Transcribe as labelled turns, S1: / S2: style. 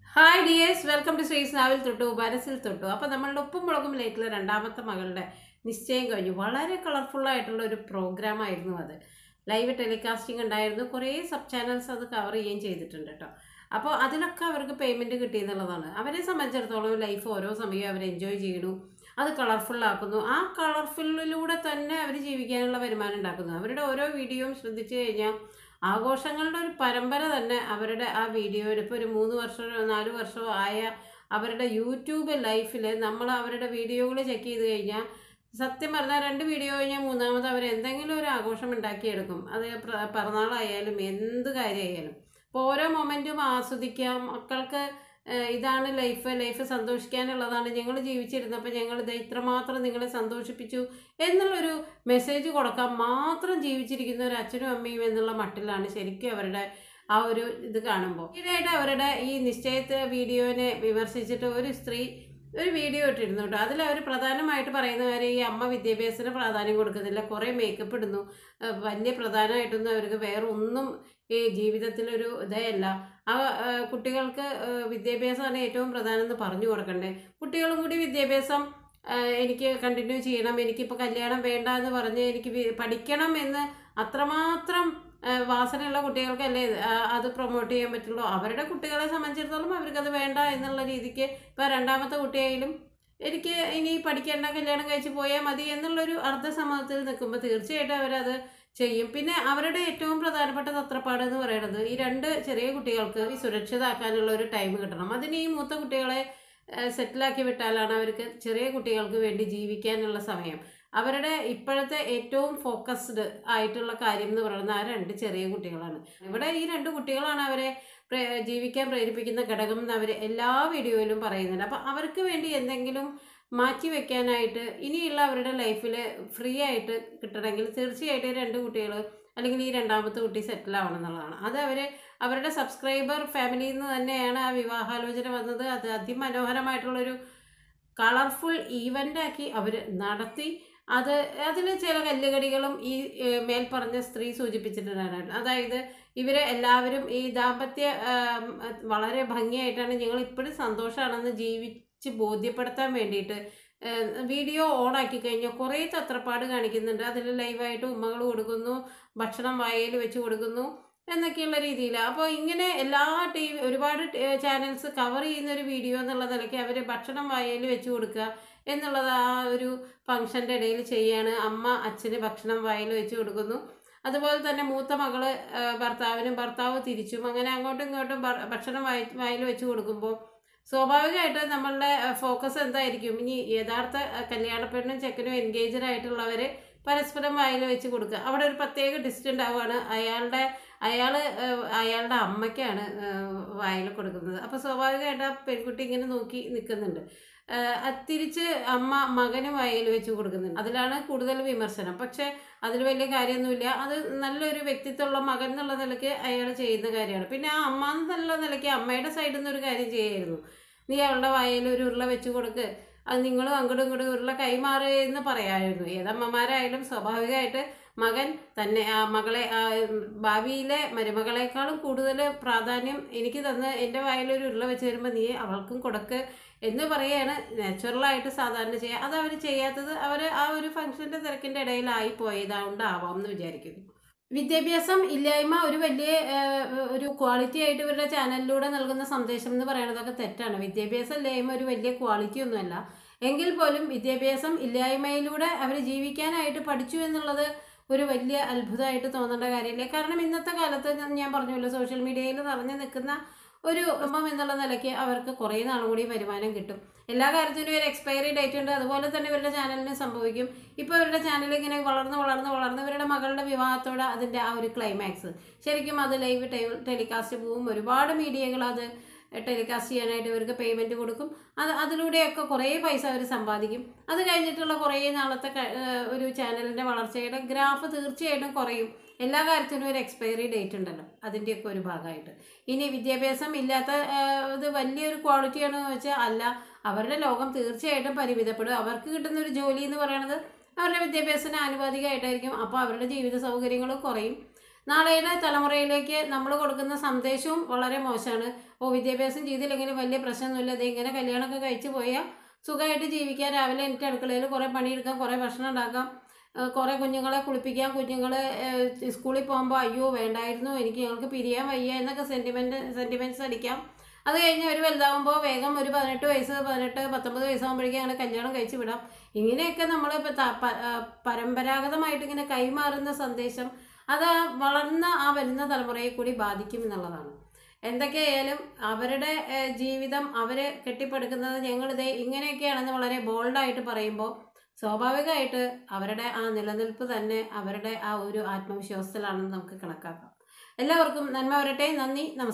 S1: hi dears welcome to ശ്രീസ് നാവിൽ തൊട്ടു മനസ്സിൽ തൊട്ടു അപ്പോൾ നമ്മളുടെ ഉപ്പും മുളകും ലേറ്റിലെ രണ്ടാമത്തെ മകളുടെ നിശ്ചയം കഴിഞ്ഞു വളരെ കളർഫുൾ ആയിട്ടുള്ള ഒരു പ്രോഗ്രാം ആയിരുന്നു അത് ലൈവ് ടെലികാസ്റ്റിംഗ് ഉണ്ടായിരുന്നു കുറേ സബ് ചാനൽസ് അത് കവർ ചെയ്യുകയും ചെയ്തിട്ടുണ്ട് കേട്ടോ അപ്പോൾ അതിലൊക്കെ അവർക്ക് പേയ്മെൻറ്റ് കിട്ടി എന്നുള്ളതാണ് അവരെ സംബന്ധിച്ചിടത്തോളം ലൈഫ് ഓരോ സമയവും അവർ എൻജോയ് ചെയ്യണു അത് കളർഫുൾ ആക്കുന്നു ആ കളർഫുള്ളിലൂടെ തന്നെ അവർ ജീവിക്കാനുള്ള വരുമാനം ഉണ്ടാക്കുന്നു അവരുടെ ഓരോ വീഡിയോയും ശ്രദ്ധിച്ചു കഴിഞ്ഞാൽ ആഘോഷങ്ങളുടെ ഒരു പരമ്പര തന്നെ അവരുടെ ആ വീഡിയോയിൽ ഇപ്പോൾ ഒരു മൂന്ന് വർഷമോ നാല് വർഷമോ ആയ അവരുടെ യൂട്യൂബ് ലൈഫിൽ നമ്മൾ അവരുടെ വീഡിയോകൾ ചെക്ക് ചെയ്ത് കഴിഞ്ഞാൽ സത്യം പറഞ്ഞാൽ രണ്ട് വീഡിയോ കഴിഞ്ഞാൽ മൂന്നാമത് അവർ എന്തെങ്കിലും ഒരു ആഘോഷം ഉണ്ടാക്കിയെടുക്കും അത് പ്ര- പിറന്നാളായാലും എന്ത് കാര്യമായാലും അപ്പോൾ ഓരോ മൊമെൻറ്റും ആസ്വദിക്കാം മക്കൾക്ക് ഏഹ്, ഇതാണ് ലൈഫ് ലൈഫ് സന്തോഷിക്കാനുള്ളതാണ് ഞങ്ങൾ ജീവിച്ചിരുന്നപ്പോൾ ഞങ്ങൾ ഇത് ഇത്രമാത്രം നിങ്ങളെ സന്തോഷിപ്പിച്ചു എന്നുള്ളൊരു മെസ്സേജ് കൊടുക്കാൻ മാത്രം ജീവിച്ചിരിക്കുന്ന ഒരു അച്ഛനും അമ്മയും എന്നുള്ള മട്ടിലാണ് ശരിക്കും അവരുടെ ആ ഒരു ഇത് കാണുമ്പോൾ ഈയിടെയായിട്ട് അവരുടെ ഈ നിശ്ചയത്തെ വീഡിയോനെ വിമർശിച്ചിട്ട് ഒരു സ്ത്രീ ഒരു വീഡിയോ ഇട്ടിരുന്നു കേട്ടോ അതിൽ അവർ പ്രധാനമായിട്ട് പറയുന്ന കാര്യം ഈ അമ്മ വിദ്യാഭ്യാസത്തിന് പ്രാധാന്യം കൊടുക്കുന്നില്ല കുറേ മേക്കപ്പ് ഇടുന്നു ഏഹ് വലിയ പ്രധാനമായിട്ടൊന്നും അവർക്ക് വേറെ ഒന്നും ഈ ജീവിതത്തിലൊരു ഇതേ അല്ല ആ ഏഹ് കുട്ടികൾക്ക് ഏഹ് വിദ്യാഭ്യാസമാണ് ഏറ്റവും പ്രധാനം എന്ന് പറഞ്ഞു കൊടുക്കണ്ടേ കുട്ടികളും കൂടി വിദ്യാഭ്യാസം ഏഹ് എനിക്ക് കണ്ടിന്യൂ ചെയ്യണം എനിക്കിപ്പോൾ കല്യാണം വേണ്ട എന്ന് പറഞ്ഞ് എനിക്ക് വി- പഠിക്കണം എന്ന് അത്രമാത്രം ഏഹ് വാസനയുള്ള കുട്ടികൾക്കല്ലേ ഇത്, ആ, അത് പ്രൊമോട്ട് ചെയ്യാൻ പറ്റുള്ളൂ അവരുടെ കുട്ടികളെ സംബന്ധിച്ചിടത്തോളം അവർക്കത് വേണ്ട എന്നുള്ള രീതിക്ക് ഇപ്പോൾ രണ്ടാമത്തെ കുട്ടിയായാലും എനിക്ക് ഇനി പഠിക്കേണ്ട കല്യാണം കഴിച്ച് പോയാൽ മതി എന്നുള്ളൊരു അർദ്ധസമ്മതത്തിൽ നിൽക്കുമ്പോൾ തീർച്ചയായിട്ടും അവരത് ചെയ്യും പിന്നെ അവരുടെ ഏറ്റവും പ്രധാനപ്പെട്ട തത്രപ്പാട് എന്ന് പറയുന്നത് ഈ രണ്ട് ചെറിയ കുട്ടികൾക്ക് ഈ സുരക്ഷിതമാക്കാനുള്ള ഒരു ടൈം കിട്ടണം അതിന് ഈ മൂത്ത കുട്ടികളെ സെറ്റിലാക്കി വിട്ടാലാണ് അവർക്ക് ചെറിയ കുട്ടികൾക്ക് വേണ്ടി ജീവിക്കാനുള്ള സമയം അവരുടെ ഇപ്പോഴത്തെ ഏറ്റവും ഫോക്കസ്ഡ് ആയിട്ടുള്ള കാര്യം എന്ന് പറയുന്നത് ആ രണ്ട് ചെറിയ കുട്ടികളാണ് ഇവിടെ ഈ രണ്ട് കുട്ടികളാണ് അവരെ പ്രേ- ജീവിക്കാൻ പ്രേരിപ്പിക്കുന്ന ഘടകം എന്ന് അവർ എല്ലാ വീഡിയോയിലും പറയുന്നുണ്ട് അപ്പം അവർക്ക് വേണ്ടി എന്തെങ്കിലും മാറ്റി വെക്കാനായിട്ട് ഇനിയുള്ള അവരുടെ ലൈഫിൽ ഫ്രീ ആയിട്ട് കിട്ടണമെങ്കിൽ തീർച്ചയായിട്ടും ഈ രണ്ട് കുട്ടികൾ അല്ലെങ്കിൽ ഈ രണ്ടാമത്തെ കുട്ടി സെറ്റിൽ ആവണം എന്നുള്ളതാണ് അത് അവർ അവരുടെ സബ്സ്ക്രൈബർ ഫാമിലിയിൽ നിന്ന് തന്നെയാണ് ആ വിവാഹാലോചന വന്നത് അത് അതിമനോഹരമായിട്ടുള്ളൊരു കളർഫുൾ ഈവൻ്റാക്കി അവർ നടത്തി അത് അതിൽ ചില കല്ലുകടികളും ഈ ഏഹ്, മേൽപ്പറഞ്ഞ സ്ത്രീ സൂചിപ്പിച്ചിട്ടുണ്ടായിരുന്നു അതായത് ഇവരെ എല്ലാവരും ഈ ദാമ്പത്യ ആം, വളരെ ഭംഗിയായിട്ടാണ് ഞങ്ങൾ ഇപ്പോഴും സന്തോഷമാണെന്ന് ജീവിച്ച് ബോധ്യപ്പെടുത്താൻ വേണ്ടിയിട്ട് ഏഹ്, വീഡിയോ ഓൺ ആക്കി കഴിഞ്ഞാൽ കുറേ തത്രപ്പാട് കാണിക്കുന്നുണ്ട് അതിൽ ലൈവായിട്ട് ഉമ്മകൾ കൊടുക്കുന്നു ഭക്ഷണം വായയിൽ വെച്ച് കൊടുക്കുന്നു എന്നൊക്കെയുള്ള രീതിയിൽ അപ്പോൾ ഇങ്ങനെ എല്ലാ ടി വി ഒരുപാട് ചാനൽസ് കവർ ചെയ്യുന്ന ഒരു വീഡിയോ എന്നുള്ള നിലയ്ക്ക് അവർ ഭക്ഷണം വായയിൽ വെച്ച് കൊടുക്കുക എന്നുള്ളത് ആ ഒരു ഫംഗ്ഷൻ്റെ ഇടയിൽ ചെയ്യാണ് അമ്മ അച്ഛന് ഭക്ഷണം വായിൽ വെച്ച് കൊടുക്കുന്നു അതുപോലെ തന്നെ മൂത്ത മകള് ആ, ഭർത്താവിനും ഭർത്താവ് തിരിച്ചും അങ്ങനെ അങ്ങോട്ടും ഇങ്ങോട്ടും ഭ- ഭക്ഷണം വായി വായിൽ വെച്ച് കൊടുക്കുമ്പോൾ സ്വാഭാവികമായിട്ട് നമ്മളുടെ ഫോക്കസ് എന്തായിരിക്കും ഇനി യഥാർത്ഥ ആ, കല്യാണ പെണ്ണും ചെക്കനും എൻഗേജഡ് ആയിട്ടുള്ളവർ പരസ്പരം വായിൽ വെച്ച് കൊടുക്കുക അവിടെ ഒരു പ്രത്യേക ഡിസ്റ്റ് ഉണ്ടാവുകയാണ് അയാളുടെ അയാൾ അയാളുടെ അമ്മയ്ക്കാണ് വായിൽ കൊടുക്കുന്നത് അപ്പോൾ സ്വാഭാവികമായിട്ട് ആ പെൺകുട്ടി ഇങ്ങനെ നോക്കി നിൽക്കുന്നുണ്ട് ആഹ് അത് തിരിച്ച് അമ്മ മകന് വായിൽ വെച്ച് കൊടുക്കുന്നുണ്ട് അതിലാണ് കൂടുതൽ വിമർശനം പക്ഷേ അതിൽ വലിയ കാര്യമൊന്നുമില്ല അത് നല്ലൊരു വ്യക്തിത്വമുള്ള മകൻ എന്നുള്ള നിലയ്ക്ക് അയാൾ ചെയ്യുന്ന കാര്യമാണ് പിന്നെ ആ അമ്മ എന്നുള്ള നിലയ്ക്ക് അമ്മയുടെ സൈഡിൽ നിന്ന് ഒരു കാര്യം ചെയ്യായിരുന്നു നീ അവളുടെ വായിൽ ഒരു ഉരുള വെച്ച് കൊടുക്ക് അത് നിങ്ങളും അങ്ങോട്ടും ഇങ്ങോട്ടും ഉരുള കൈമാറ് എന്ന് പറയാമായിരുന്നു ഏതമ്മമാരായാലും സ്വാഭാവികമായിട്ട് മകൻ തന്നെ ആ മകളെ ആ ഭാവിയിലെ മരുമകളെക്കാളും കൂടുതൽ പ്രാധാന്യം എനിക്ക് തന്ന് എൻ്റെ വായിലൊരു ഉരുള വെച്ച് വരുമ്പോൾ നീ അവൾക്കും കൊടുക്ക് എന്ന് പറയാണ് നാച്ചുറലായിട്ട് സാധാരണ ചെയ്യുക അത് അവർ ചെയ്യാത്തത് അവർ ആ ഒരു ഫംഗ്ഷൻ്റെ തിരക്കിൻ്റെ ഇടയിലായി പോയതുകൊണ്ടാവാം എന്ന് വിചാരിക്കുന്നു വിദ്യാഭ്യാസം ഇല്ലായ്മ ഒരു വലിയ ഏഹ്, ഒരു ക്വാളിറ്റി ആയിട്ട് ഇവരുടെ ചാനലിലൂടെ നൽകുന്ന സന്ദേശം എന്ന് പറയുന്നതൊക്കെ തെറ്റാണ് വിദ്യാഭ്യാസം ഇല്ലായ്മ ഒരു വലിയ ക്വാളിറ്റി ഒന്നുമല്ല എങ്കിൽ പോലും വിദ്യാഭ്യാസം ഇല്ലായ്മയിലൂടെ അവർ ജീവിക്കാനായിട്ട് പഠിച്ചു എന്നുള്ളത് ഒരു വലിയ അത്ഭുതമായിട്ട് തോന്നേണ്ട കാര്യമില്ല കാരണം ഇന്നത്തെ കാലത്ത് ഞാൻ- ഞാൻ പറഞ്ഞല്ലോ സോഷ്യൽ മീഡിയയിൽ നിറഞ്ഞു നിൽക്കുന്ന ഒരു കുടുംബം എന്നുള്ള നിലയ്ക്ക് അവർക്ക് കുറേ നാളും കൂടി വരുമാനം കിട്ടും എല്ലാ കാര്യത്തിനും ഒരു എക്സ്പയറി ഡേറ്റ് ഉണ്ട് അതുപോലെ തന്നെ ഇവരുടെ ചാനലിന് സംഭവിക്കും ഇപ്പോൾ ഇവരുടെ ചാനൽ ഇങ്ങനെ വളർന്ന് വളർന്ന് വളർന്ന് ഇവരുടെ മകളുടെ വിവാഹത്തോടെ അതിൻ്റെ ആ ഒരു ക്ലൈമാക്സ് ശരിക്കും അത് ലൈവ് ടെലികാസ്റ്റ് പോവും ഒരുപാട് മീഡിയകൾ അത് ടെലികാസ്റ്റ് ചെയ്യാനായിട്ട് ഇവർക്ക് പേയ്മെൻറ്റ് കൊടുക്കും അത് അതിലൂടെയൊക്കെ കുറേ പൈസ അവർ സമ്പാദിക്കും അത് കഴിഞ്ഞിട്ടുള്ള കുറേ നാളത്തെ ക- ഏഹ് ഒരു ചാനലിൻ്റെ വളർച്ചയുടെ ഗ്രാഫ് തീർച്ചയായിട്ടും കുറയും എല്ലാ കാര്യത്തിനും ഒരു എക്സ്പയറി ഡേറ്റ് ഉണ്ടല്ലോ അതിൻ്റെയൊക്കെ ഒരു ഭാഗമായിട്ട് ഇനി വിദ്യാഭ്യാസം ഇല്ലാത്ത ഏഹ്, ഇത് വലിയൊരു ക്വാളിറ്റിയാണോ എന്ന് വെച്ചാൽ അല്ല അവരുടെ ലോകം തീർച്ചയായിട്ടും പരിമിതപ്പെടും അവർക്ക് കിട്ടുന്ന ഒരു ജോലി എന്ന് പറയുന്നത് അവരുടെ വിദ്യാഭ്യാസത്തിന് ആനുപാതികമായിട്ടായിരിക്കും അപ്പോൾ അവരുടെ ജീവിത സൗകര്യങ്ങൾ കുറയും നാളെയുടെ തലമുറയിലേക്ക് നമ്മൾ കൊടുക്കുന്ന സന്ദേശവും വളരെ മോശമാണ് ഓ വിദ്യാഭ്യാസം ചെയ്തില്ലെങ്കിൽ വലിയ പ്രശ്നമൊന്നുമില്ല ഇത് ഇങ്ങനെ കല്യാണമൊക്കെ കഴിച്ചു പോയാൽ സുഖമായിട്ട് ജീവിക്കാൻ രാവിലെ എനിക്ക് അടുക്കളയിൽ കുറേ പണിയെടുക്കാം കുറേ ഭക്ഷണം ഉണ്ടാക്കാം ഏഹ് കുറേ കുഞ്ഞുങ്ങളെ കുളിപ്പിക്കാം കുഞ്ഞുങ്ങളെ ഏഹ് സ്കൂളിൽ പോകുമ്പോൾ അയ്യോ വേണ്ടായിരുന്നു എനിക്ക് ഞങ്ങൾക്ക് പിരിയാൻ വയ്യ എന്നൊക്കെ സെൻറ്റിമെൻറ്റ് സെൻറ്റിമെൻറ്റ്സ് അടിക്കാം അത് കഴിഞ്ഞ് ഒരു വലുതാവുമ്പോൾ വേഗം ഒരു പതിനെട്ട് വയസ്സ് പതിനെട്ട് പത്തൊമ്പത് വയസ്സാകുമ്പോഴേക്കും അങ്ങനെ കല്യാണം കഴിച്ച് വിടാം ഇങ്ങനെയൊക്കെ നമ്മൾ ഇപ്പോൾ പരമ്പരാഗതമായിട്ട് ഇങ്ങനെ കൈമാറുന്ന സന്ദേശം അത് ആ വളർന്ന ആ വരുന്ന തലമുറയെ കൂടി ബാധിക്കും എന്നുള്ളതാണ് എന്തൊക്കെയായാലും അവരുടെ ഏഹ്, ജീവിതം അവർ കെട്ടിപ്പടുക്കുന്നത് ഞങ്ങളിത് ഇങ്ങനെയൊക്കെയാണെന്ന് വളരെ ബോൾഡായിട്ട് പറയുമ്പോൾ സ്വാഭാവികമായിട്ട് അവരുടെ ആ നിലനിൽപ്പ് തന്നെ അവരുടെ ആ ഒരു ആത്മവിശ്വാസത്തിലാണെന്ന് നമുക്ക് കണക്കാക്കാം എല്ലാവർക്കും നന്മ വരട്ടെ നന്ദി നമസ്കാരം